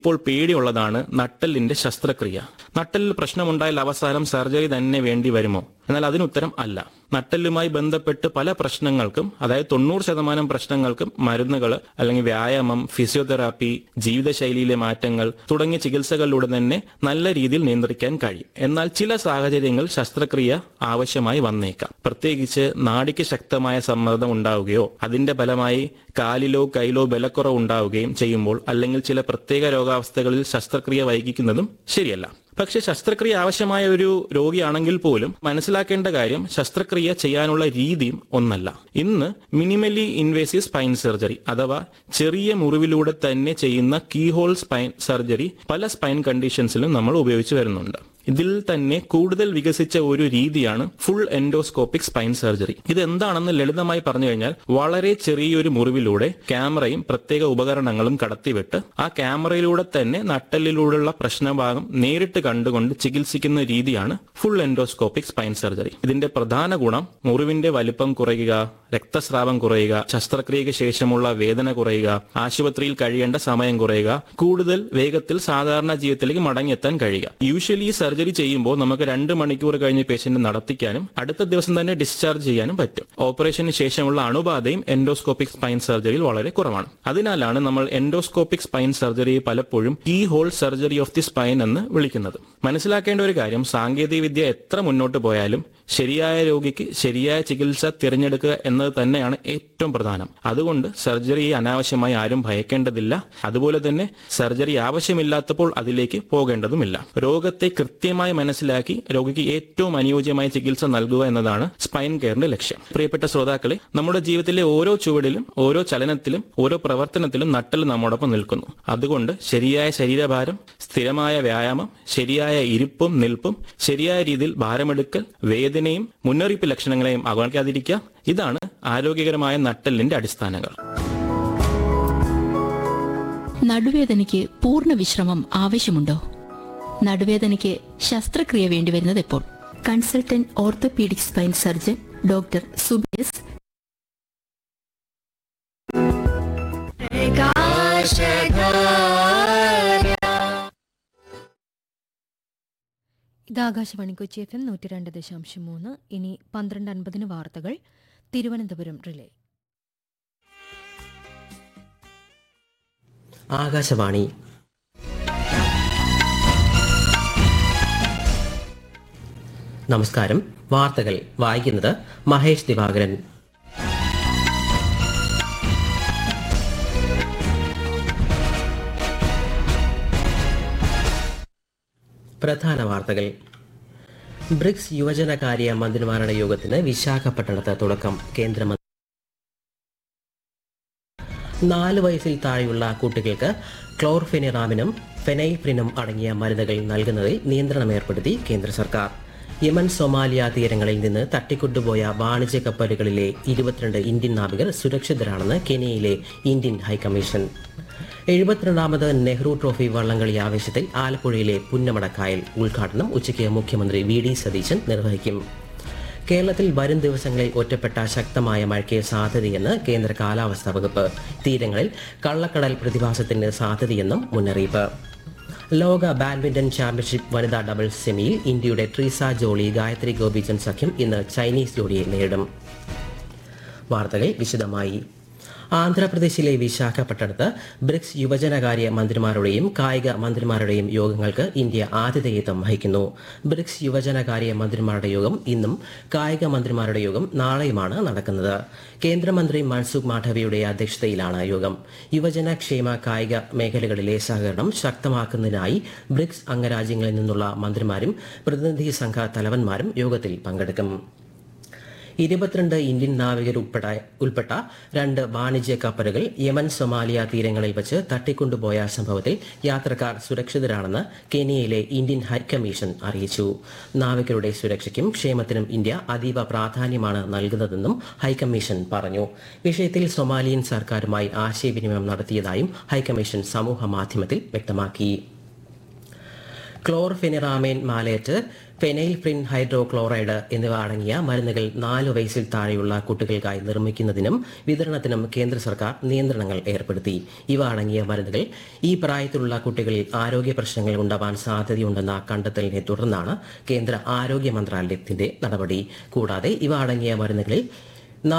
ഇപ്പോൾ പേടിയുള്ളതാണ് നട്ടെല്ലിന്റെ ശസ്ത്രക്രിയ നട്ടെല്ലിൽ പ്രശ്നമുണ്ടായാൽ അവസാനം സർജറി തന്നെ വേണ്ടി വരുമോ എന്നാൽ അതിനുത്തരം അല്ല നട്ടെല്ലുമായി ബന്ധപ്പെട്ട് പല പ്രശ്നങ്ങൾക്കും അതായത് തൊണ്ണൂറ് ശതമാനം പ്രശ്നങ്ങൾക്കും മരുന്നുകൾ അല്ലെങ്കിൽ വ്യായാമം ഫിസിയോതെറാപ്പി ജീവിതശൈലിയിലെ മാറ്റങ്ങൾ തുടങ്ങിയ ചികിത്സകളിലൂടെ തന്നെ നല്ല രീതിയിൽ നിയന്ത്രിക്കാൻ കഴിയും എന്നാൽ ചില സാഹചര്യങ്ങൾ ശസ്ത്രക്രിയ ആവശ്യമായി വന്നേക്കാം പ്രത്യേകിച്ച് നാടിക്ക് ശക്തമായ സമ്മർദ്ദം ഉണ്ടാവുകയോ അതിന്റെ ഫലമായി കാലിലോ കൈയിലോ ബലക്കുറവ് ഉണ്ടാവുകയും ചെയ്യുമ്പോൾ അല്ലെങ്കിൽ ചില പ്രത്യേക രോഗാവസ്ഥകളിൽ ശസ്ത്രക്രിയ വൈകിക്കുന്നതും ശരിയല്ല പക്ഷെ ശസ്ത്രക്രിയ ആവശ്യമായ ഒരു രോഗിയാണെങ്കിൽ പോലും മനസ്സിലാക്കേണ്ട കാര്യം ശസ്ത്രക്രിയ ചെയ്യാനുള്ള രീതിയും ഒന്നല്ല ഇന്ന് മിനിമലി ഇൻവേസീവ് സ്പൈൻ സർജറി അഥവാ ചെറിയ മുറിവിലൂടെ തന്നെ ചെയ്യുന്ന കീഹോൾ സ്പൈൻ സർജറി പല സ്പൈൻ കണ്ടീഷൻസിലും നമ്മൾ ഉപയോഗിച്ചു വരുന്നുണ്ട് ഇതിൽ തന്നെ കൂടുതൽ വികസിച്ച ഒരു രീതിയാണ് ഫുൾ എൻഡോസ്കോപ്പിക് സ്പൈൻ സർജറി ഇത് എന്താണെന്ന് ലളിതമായി പറഞ്ഞു കഴിഞ്ഞാൽ വളരെ ചെറിയൊരു മുറിവിലൂടെ ക്യാമറയും പ്രത്യേക ഉപകരണങ്ങളും കടത്തിവിട്ട് ആ ക്യാമറയിലൂടെ തന്നെ നട്ടെല്ലിലൂടെയുള്ള പ്രശ്നഭാഗം നേരിട്ട് കണ്ടുകൊണ്ട് ചികിത്സിക്കുന്ന രീതിയാണ് ഫുൾ എൻഡോസ്കോപ്പിക് സ്പൈൻ സർജറി ഇതിന്റെ പ്രധാന ഗുണം മുറിവിന്റെ വലിപ്പം കുറയുക രക്തസ്രാവം കുറയുക ശസ്ത്രക്രിയയ്ക്ക് ശേഷമുള്ള വേദന കുറയുക ആശുപത്രിയിൽ കഴിയേണ്ട സമയം കുറയുക കൂടുതൽ വേഗത്തിൽ സാധാരണ ജീവിതത്തിലേക്ക് മടങ്ങിയെത്താൻ കഴിയുക യൂഷ്വലി ഈ സർജറി ചെയ്യുമ്പോൾ നമുക്ക് രണ്ട് മണിക്കൂർ കഴിഞ്ഞ് പേഷ്യന്റ് നടത്തിക്കാനും അടുത്ത ദിവസം തന്നെ ഡിസ്ചാർജ് ചെയ്യാനും പറ്റും ഓപ്പറേഷന് ശേഷമുള്ള അണുബാധയും എൻഡോസ്കോപ്പിക് സ്പൈൻ സർജറിയിൽ വളരെ കുറവാണ് അതിനാലാണ് നമ്മൾ എൻഡോസ്കോപ്പിക് സ്പൈൻ സർജറിയെ പലപ്പോഴും key hole surgery of the spine എന്ന് വിളിക്കുന്നത് മനസ്സിലാക്കേണ്ട ഒരു കാര്യം സാങ്കേതിക വിദ്യ എത്ര മുന്നോട്ട് പോയാലും ശരിയായ രോഗിക്ക് ശരിയായ ചികിത്സ തിരഞ്ഞെടുക്കുക എന്നത് തന്നെയാണ് ഏറ്റവും പ്രധാനം അതുകൊണ്ട് സർജറി അനാവശ്യമായി ആരും ഭയക്കേണ്ടതില്ല അതുപോലെ തന്നെ സർജറി ആവശ്യമില്ലാത്തപ്പോൾ അതിലേക്ക് പോകേണ്ടതുമില്ല രോഗത്തെ കൃത്യമായി മനസ്സിലാക്കി രോഗിക്ക് ഏറ്റവും അനുയോജ്യമായ ചികിത്സ നൽകുക എന്നതാണ് സ്പൈൻ കെയറിന്റെ ലക്ഷ്യം പ്രിയപ്പെട്ട ശ്രോതാക്കളെ നമ്മുടെ ജീവിതത്തിലെ ഓരോ ചുവടിലും ഓരോ ചലനത്തിലും ഓരോ പ്രവർത്തനത്തിലും നട്ടൽ നമ്മോടൊപ്പം നിൽക്കുന്നു അതുകൊണ്ട് ശരിയായ ശരീരഭാരം സ്ഥിരമായ വ്യായാമം ശരിയായ ഇരിപ്പും നിൽപ്പും ശരിയായ രീതിയിൽ ഭാരമെടുക്കൽ വേദനയും മുന്നറിയിപ്പ് ലക്ഷണങ്ങളെയും അവഗണിക്കാതിരിക്കുക ഇതാണ് ആരോഗ്യകരമായ നട്ടെല്ലിന്റെ അടിസ്ഥാനങ്ങൾ നടുവേദനയ്ക്ക് പൂർണ്ണ വിശ്രമം ആവശ്യമുണ്ടോ നടുവേദനയ്ക്ക് ശസ്ത്രക്രിയ വേണ്ടിവരുന്നത് എപ്പോൾ consultant orthopaedic spine surgeon doctor Subes ഇത് ആകാശവാണി കൊച്ചി എഫ് എം നൂറ്റി രണ്ട് ദശാംശം മൂന്ന് ഇനി പന്ത്രണ്ട് അൻപതിന് വാർത്തകൾ തിരുവനന്തപുരം റിലേ ആകാശവാണി നമസ്കാരം വാർത്തകൾ വായിക്കുന്നത് മഹേഷ് ദിവാകരൻ പ്രധാന വാർത്തകൾ ബ്രിക്സ് യുവജനകാര്യ മന്ത്രിമാരുടെ യോഗത്തിന് വിശാഖപട്ടണത്ത് തുടക്കം കേന്ദ്രമന്ത്രി നാല് വയസ്സിൽ താഴെയുള്ള കുട്ടികൾക്ക് ക്ലോർഫെനിറാമിനും ഫെനൈഫ്രിനും അടങ്ങിയ മരുന്നുകൾ നൽകുന്നതിൽ നിയന്ത്രണം ഏർപ്പെടുത്തി കേന്ദ്ര സർക്കാർ യമൻ സൊമാലിയ തീരങ്ങളിൽ നിന്ന് തട്ടിക്കൊണ്ടുപോയ വാണിജ്യ കപ്പലുകളിലെ ഇരുപത്തിരണ്ട് ഇന്ത്യൻ നാവികർ സുരക്ഷിതരാണെന്ന് കെനിയയിലെ ഇന്ത്യൻ ഹൈക്കമ്മീഷൻ എഴുപത്തിരണ്ടാമത് നെഹ്റു ട്രോഫി വള്ളംകളി ആവേശത്തിൽ ആലപ്പുഴയിലെ പുന്നമടക്കായൽ ഉദ്ഘാടനം ഉച്ചയ്ക്ക് മുഖ്യമന്ത്രി വി ഡി സതീശൻ നിർവഹിക്കും കേരളത്തിൽ വരും ദിവസങ്ങളിൽ ഒറ്റപ്പെട്ട ശക്തമായ മഴയ്ക്ക് സാധ്യതയെന്ന് കേന്ദ്ര കാലാവസ്ഥാ വകുപ്പ് തീരങ്ങളിൽ കള്ളക്കടൽ പ്രതിഭാസത്തിന് സാധ്യതയെന്നും മുന്നറിയിപ്പ് ലോക ബാഡ്മിന്റൺ ചാമ്പ്യൻഷിപ്പ് വനിതാ ഡബിൾസ് സെമിയിൽ ഇന്ത്യയുടെ ട്രീസ ജോളി ഗായത്രി ഗോപിചന്ദ് സഖ്യം ഇന്ന് ചൈനീസ് ജോഡിയെ നേരിടും വാർത്തകൾ വിശദമായി ആന്ധ്രാപ്രദേശിലെ വിശാഖപട്ടണത്ത് ബ്രിക്സ് യുവജനകാര്യ മന്ത്രിമാരുടെയും കായിക മന്ത്രിമാരുടെയും യോഗങ്ങൾക്ക് ഇന്ത്യ ആതിഥേയത്വം വഹിക്കുന്നു ബ്രിക്സ് യുവജനകാര്യ മന്ത്രിമാരുടെ യോഗം ഇന്നും കായിക മന്ത്രിമാരുടെ യോഗം നാളെയുമാണ് നടക്കുന്നത് കേന്ദ്രമന്ത്രി മൻസുഖ് മാധവിയുടെ അധ്യക്ഷതയിലാണ് യോഗം യുവജന ക്ഷേമ കായിക മേഖലകളിലെ സഹകരണം ശക്തമാക്കുന്നതിനായി ബ്രിക്സ് അംഗരാജ്യങ്ങളിൽ നിന്നുള്ള മന്ത്രിമാരും പ്രതിനിധി സംഘ തലവന്മാരും യോഗത്തിൽ പങ്കെടുക്കും ഇരുപത്തിരണ്ട് ഇന്ത്യൻ നാവികർ ഉൾപ്പെട്ട ഉൾപ്പെട്ട രണ്ട് വാണിജ്യ കപ്പലുകൾ യമൻ സൊമാലിയ തീരങ്ങളിൽ വെച്ച് തട്ടിക്കൊണ്ടുപോയ സംഭവത്തിൽ യാത്രക്കാർ സുരക്ഷിതരാണെന്ന് കെനിയയിലെ ഇന്ത്യൻ ഹൈക്കമ്മീഷൻ അറിയിച്ചു നാവികരുടെ സുരക്ഷയ്ക്കും ക്ഷേമത്തിനും ഇന്ത്യ അതീവ പ്രാധാന്യമാണ് നൽകുന്നതെന്നും ഹൈക്കമ്മീഷൻ പറഞ്ഞു വിഷയത്തിൽ സൊമാലിയൻ സർക്കാരുമായി ആശയവിനിമയം നടത്തിയതായും ഹൈക്കമ്മീഷൻ സമൂഹ മാധ്യമത്തിൽ വ്യക്തമാക്കി ക്ലോർഫെനിറാമേൻ മാലേറ്റ് ഫെനൈൽഫ്രിൻ ഹൈഡ്രോക്ലോറൈഡ് എന്നിവ അടങ്ങിയ മരുന്നുകൾ നാല് വയസ്സിൽ താഴെയുള്ള കുട്ടികൾക്കായി നിർമ്മിക്കുന്നതിനും വിതരണത്തിനും കേന്ദ്ര സർക്കാർ നിയന്ത്രണങ്ങൾ ഏർപ്പെടുത്തി ഇവ അടങ്ങിയ മരുന്നുകൾ ഈ പ്രായത്തിലുള്ള കുട്ടികളിൽ ആരോഗ്യ പ്രശ്നങ്ങൾ ഉണ്ടാവാൻ സാധ്യതയുണ്ടെന്ന കണ്ടെത്തലിനെ തുടർന്നാണ് കേന്ദ്ര ആരോഗ്യ മന്ത്രാലയത്തിന്റെ നടപടി കൂടാതെ ഇവ അടങ്ങിയ മരുന്നുകളിൽ